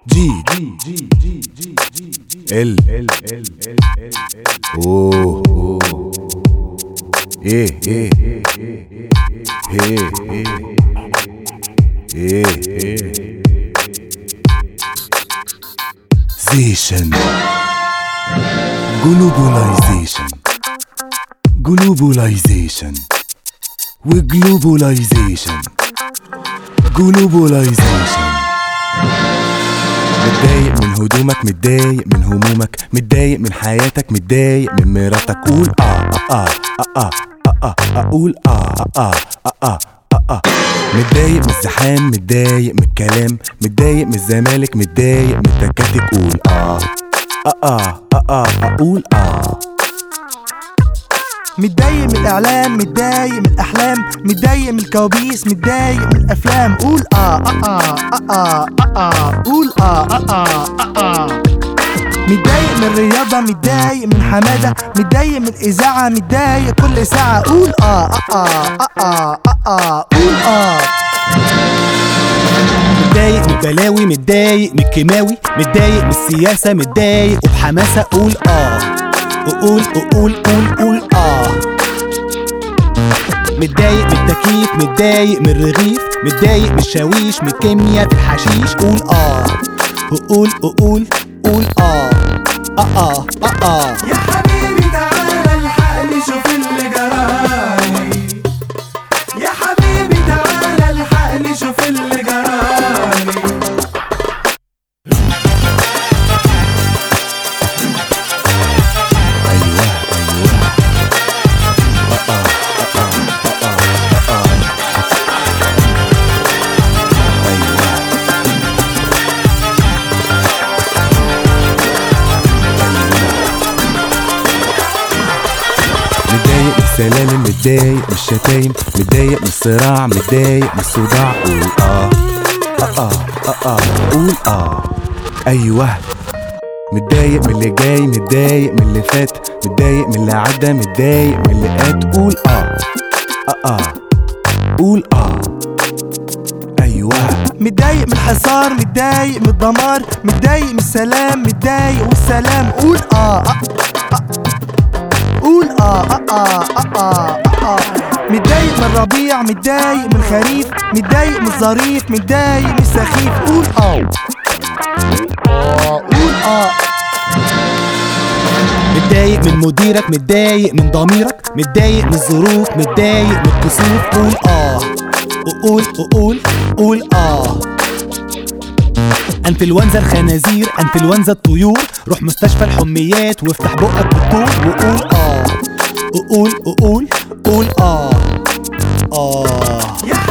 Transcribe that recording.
جي جي جي جي جي جي ال ال ال ال ال اوه اوه ايه ايه ايه ايه ايه ايه زيشن جلوبولايزيشن جلوبولايزيشن وجلوبولايزيشن جلوبولايزيشن متضايق من هدومك متضايق من همومك متضايق من حياتك متضايق من مراتك قول اه اه اه اه اه اه قول اه اه اه اه اه متضايق من الزحام متضايق من الكلام متضايق من الزمالك متضايق من التكاتك قول اه اه اه اه اه قول اه متضايق من الاعلام متضايق من الاحلام متضايق من الكوابيس متضايق من الافلام قول اه اه اه اه اه اه قول اه اه اه اه متضايق من الرياضة متضايق من حمادة متضايق من الإذاعة متضايق كل ساعة قول آه آه آه آه آه آه قول آه متضايق من البلاوي متضايق من الكيماوي متضايق من السياسة متضايق وبحماسة قول اه وقول وقول قول قول اه متضايق من التكييف متضايق من الرغيف متضايق من الشاويش من الكيمياء في الحشيش قول اه وقول وقول قول اه اه اه اه, آه. يا حبيبي تعالى الحقني شوف اللي جرالي يا حبيبي تعالى الحقني شوف اللي جرالي ايوه ايوه اه اه اه اه اه اه ايوه متضايق من السلالم متضايق من الشتايم متضايق من الصراع متضايق من الصداع قول اه اه اه اه اه قول اه ايوه متضايق من اللي جاي متضايق من اللي فات متضايق من اللي عدى متضايق من اللي فات قول اه اه اه قول اه ايوه متضايق من الحصار متضايق من الدمار متضايق من السلام متضايق والسلام قول آه آه آه. قول آه آه آه آه آه آه. متضايق من الربيع متضايق من الخريف متضايق من الظريف متضايق من السخيف قول آه آه قول آه متضايق من مديرك متضايق من ضميرك متضايق من الظروف متضايق من الكسوف قول اه وقول وقول قول اه انفلونزا الخنازير انفلونزا الطيور روح مستشفى الحميات وافتح بقك بالطول وقول اه وقول وقول قول اه اه يا